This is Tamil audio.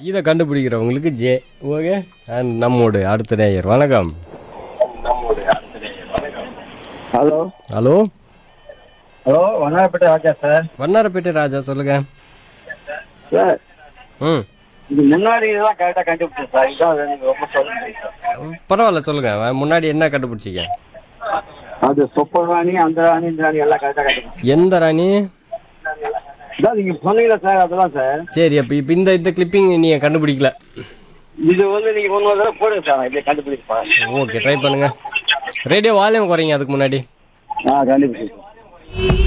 இதை கண்டுபிடிக்கிறவங்களுக்கு ஜே ஓகே அண்ட் நம்மோடு அடுத்த நேயர் வணக்கம் hello hello hello Vannarapettai Raja sir Vannarapettai Raja சொல்லுங்க சார் ம் இது முன்னாடி தான் கரெக்டாக கண்டுபிடிச்சேன் சார் இதான் எனக்கு ரொம்ப சொல்லுங்க பரவாயில்ல சொல்லுங்க வ- முன்னாடி என்ன கண்டுபிடிச்சிங்க அது சொப்ப ராணி அந்த ராணி இந்த ராணி எல்லாம் கரெக்டாக கண்டுபிடிச்சேன் எந்த ராணி இதான் நீங்க சொன்னீங்களா சார் அதெல்லாம் சார் சரி அப்போ இப்போ இந்த இந்த கிளிப்பிங் நீங்கள் கண்டுபிடிக்கல இது வந்து நீங்க ஒன்று தடவை போடுங்க சார் நான் இப்படியே கண்டுபிடிப்பேன் ஓகே ட்ரை பண்ணுங்க ரேடியோ வால்யூம் குறைங்க அதுக்கு முன்னாடி ஆ கண்டுபிடிச்சேன்